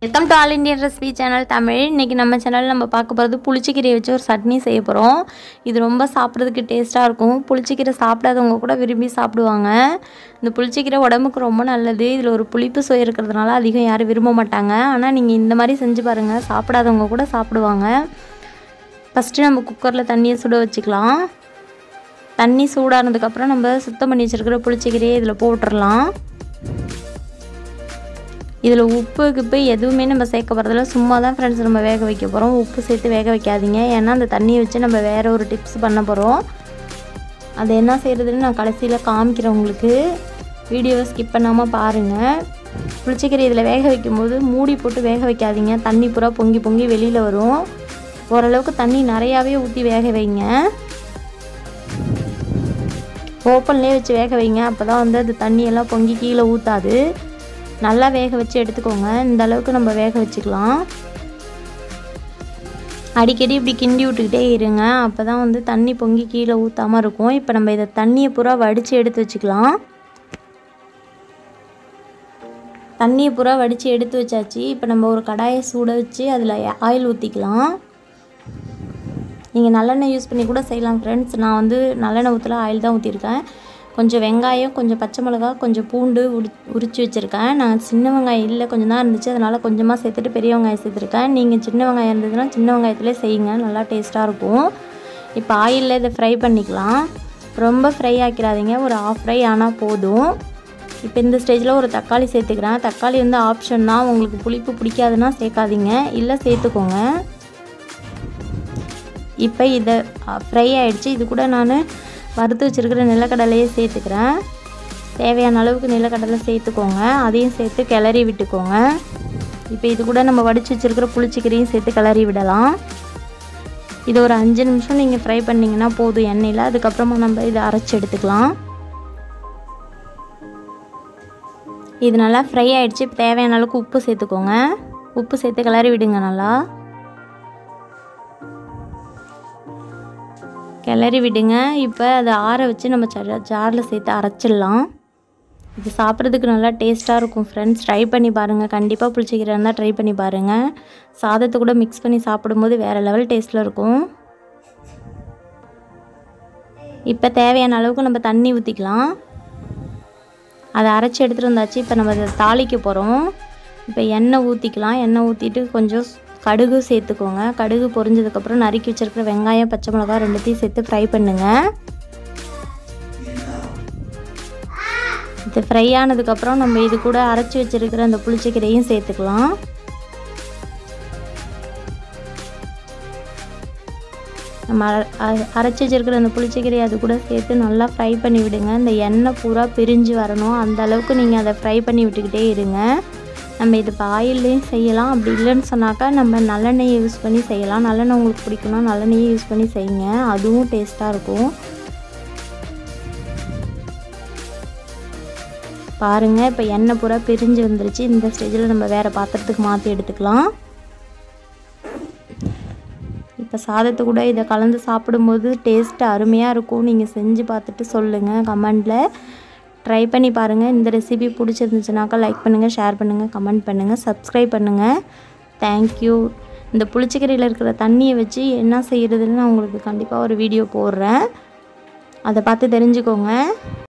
welcome to all Indian recipe channel Tamil இன்றைக்கி நம்ம சேனலில் நம்ம பார்க்க போகிறது புளிச்சக்கீரையை வச்சு ஒரு சட்னி செய்ய போகிறோம் இது ரொம்ப சாப்பிட்றதுக்கு டேஸ்ட்டாக இருக்கும் புளிச்சக்கீரை சாப்பிடாதவங்க கூட விரும்பி சாப்பிடுவாங்க இந்த புளிச்சக்கீரை உடம்புக்கு ரொம்ப நல்லது இதில் ஒரு புளிப்பு சுவை இருக்கிறதுனால அதிகம் யாரும் விரும்ப மாட்டாங்க ஆனால் நீங்கள் இந்த மாதிரி செஞ்சு பாருங்கள் சாப்பிடாதவங்க கூட சாப்பிடுவாங்க ஃபஸ்ட்டு நம்ம குக்கரில் தண்ணியை சுட வச்சுக்கலாம் தண்ணி சூடானதுக்கப்புறம் நம்ம சுத்தம் பண்ணி வச்சுருக்கிற புளிச்சக்கீரையை இதில் போட்டுடலாம் இதில் உப்பு கிப்பு எதுவுமே நம்ம சேர்க்க போகிறதில்ல சும்மா தான் ஃப்ரெண்ட்ஸ் நம்ம வேக வைக்க போகிறோம் உப்பு சேர்த்து வேக வைக்காதீங்க ஏன்னா அந்த தண்ணியை வச்சு நம்ம வேறு ஒரு டிப்ஸ் பண்ண போகிறோம் அது என்ன செய்கிறதுன்னு நான் கடைசியில் காமிக்கிறேன் உங்களுக்கு வீடியோவை ஸ்கிப் பண்ணாமல் பாருங்கள் புளிச்சக்கீரை இதில் வேக வைக்கும்போது மூடி போட்டு வேக வைக்காதீங்க தண்ணி பூரா பொங்கி பொங்கி வெளியில் வரும் ஓரளவுக்கு தண்ணி நிறையாவே ஊற்றி வேக வைங்க ஓப்பன்லேயே வச்சு வேக வைங்க அப்போ தான் வந்து அது தண்ணியெல்லாம் பொங்கி கீழே ஊற்றாது நல்லா வேக வச்சு எடுத்துக்கோங்க இந்த அளவுக்கு நம்ம வேக வச்சுக்கலாம் அடிக்கடி இப்படி கிண்டி விட்டுக்கிட்டே இருங்க அப்போ தான் வந்து தண்ணி பொங்கி கீழே ஊற்றாமல் இருக்கும் இப்போ நம்ம இதை தண்ணியை பூரா வடித்து எடுத்து வச்சுக்கலாம் தண்ணியை பூரா வடித்து எடுத்து வச்சாச்சு இப்போ நம்ம ஒரு கடாயை சூட வச்சு அதில் ஆயில் ஊற்றிக்கலாம் நீங்கள் நல்லெண்ணெய் யூஸ் பண்ணி கூட செய்யலாம் ஃப்ரெண்ட்ஸ் நான் வந்து நல்லெண்ணெய் ஊற்றல ஆயில் தான் ஊற்றிருக்கேன் கொஞ்சம் வெங்காயம் கொஞ்சம் பச்சை மிளகா கொஞ்சம் பூண்டு உரி உரித்து வச்சுருக்கேன் நான் சின்ன வெங்காயம் இல்லை கொஞ்சம் தான் இருந்துச்சு அதனால் கொஞ்சமாக சேர்த்துட்டு பெரிய வெங்காயம் சேர்த்துருக்கேன் நீங்கள் சின்ன வெங்காயம் இருந்ததுன்னா சின்ன வெங்காயத்துலேயே செய்யுங்க நல்லா டேஸ்ட்டாக இருக்கும் இப்போ ஆயிலில் இதை ஃப்ரை பண்ணிக்கலாம் ரொம்ப ஃப்ரை ஆக்கிடாதீங்க ஒரு ஆஃப் ஃப்ரை ஆனால் போதும் இப்போ இந்த ஸ்டேஜில் ஒரு தக்காளி சேர்த்துக்கிறேன் தக்காளி வந்து ஆப்ஷன் தான் உங்களுக்கு புளிப்பு பிடிக்காதுன்னா சேர்க்காதீங்க இல்லை சேர்த்துக்கோங்க இப்போ இதை ஃப்ரை ஆகிடுச்சு இது கூட நான் வறுத்து வச்சுருக்கிற நிலக்கடலையே சேர்த்துக்கிறேன் தேவையான அளவுக்கு நிலக்கடலை சேர்த்துக்கோங்க அதையும் சேர்த்து கிளறி விட்டுக்கோங்க இப்போ இது கூட நம்ம வடித்து வச்சுருக்கிற புளிச்சிக்கீரையும் சேர்த்து கிளறி விடலாம் இது ஒரு அஞ்சு நிமிஷம் நீங்கள் ஃப்ரை பண்ணிங்கன்னா போதும் எண்ணெயில் அதுக்கப்புறமா நம்ம இதை அரைச்சி எடுத்துக்கலாம் இது நல்லா ஃப்ரை ஆகிடுச்சு இப்போ தேவையான அளவுக்கு உப்பு சேர்த்துக்கோங்க உப்பு சேர்த்து கிளறி விடுங்க நல்லா கிளறி விடுங்க இப்போ அதை ஆற வச்சு நம்ம ஜாரில் சேர்த்து அரைச்சிடலாம் இது சாப்பிட்றதுக்கு நல்லா டேஸ்ட்டாக இருக்கும் ஃப்ரெண்ட்ஸ் ட்ரை பண்ணி பாருங்கள் கண்டிப்பாக புளிச்சிக்கிறா இருந்தால் ட்ரை பண்ணி பாருங்கள் சாதத்தை கூட மிக்ஸ் பண்ணி சாப்பிடும்போது வேறு லெவல் டேஸ்ட்டில் இருக்கும் இப்போ தேவையான அளவுக்கு நம்ம தண்ணி ஊற்றிக்கலாம் அதை அரைச்சி எடுத்துகிட்டு வந்தாச்சு இப்போ நம்ம அதை தாளிக்க போகிறோம் இப்போ எண்ணெய் ஊற்றிக்கலாம் எண்ணெய் ஊற்றிட்டு கொஞ்சம் கடுகு சேர்த்துக்கோங்க கடுகு பொரிஞ்சதுக்கப்புறம் நறுக்கி வச்சுருக்கிற வெங்காயம் பச்சை மிளகா ரெண்டுத்தையும் சேர்த்து ஃப்ரை பண்ணுங்கள் இது ஃப்ரை ஆனதுக்கப்புறம் நம்ம இது கூட அரைச்சி வச்சுருக்கிற அந்த புளிச்சக்கீரையும் சேர்த்துக்கலாம் நம்ம அரைச்சி வச்சுருக்கிற அந்த புளிச்சக்கீரையை அது கூட சேர்த்து நல்லா ஃப்ரை பண்ணி விடுங்க இந்த எண்ணெய் பூரா பிரிஞ்சு வரணும் அந்த அளவுக்கு நீங்கள் அதை ஃப்ரை பண்ணி விட்டுக்கிட்டே இருங்க நம்ம இது இப்போ ஆயில்லையும் செய்யலாம் அப்படி இல்லைன்னு சொன்னாக்கா நம்ம நல்லெண்ணெயை யூஸ் பண்ணி செய்யலாம் நல்லெண்ணெய் உங்களுக்கு பிடிக்கும்னா நல்லெண்ணெயை யூஸ் பண்ணி செய்யுங்க அதுவும் டேஸ்ட்டாக இருக்கும் பாருங்கள் இப்போ எண்ணெய் பூரா பிரிஞ்சு வந்துருச்சு இந்த ஸ்டேஜில் நம்ம வேறு பாத்திரத்துக்கு மாற்றி எடுத்துக்கலாம் இப்போ சாதத்தை கூட இதை கலந்து சாப்பிடும்போது டேஸ்ட்டு அருமையாக இருக்கும் நீங்கள் செஞ்சு பார்த்துட்டு சொல்லுங்கள் கமெண்டில் ட்ரை பண்ணி பாருங்கள் இந்த ரெசிபி பிடிச்சிருந்துச்சுனாக்கா லைக் பண்ணுங்கள் ஷேர் பண்ணுங்கள் கமெண்ட் பண்ணுங்கள் சப்ஸ்கிரைப் பண்ணுங்கள் தேங்க்யூ இந்த புளிச்சக்கீரையில் இருக்கிற தண்ணியை வச்சு என்ன செய்கிறதுன்னு நான் உங்களுக்கு கண்டிப்பாக ஒரு வீடியோ போடுறேன் அதை பார்த்து தெரிஞ்சுக்கோங்க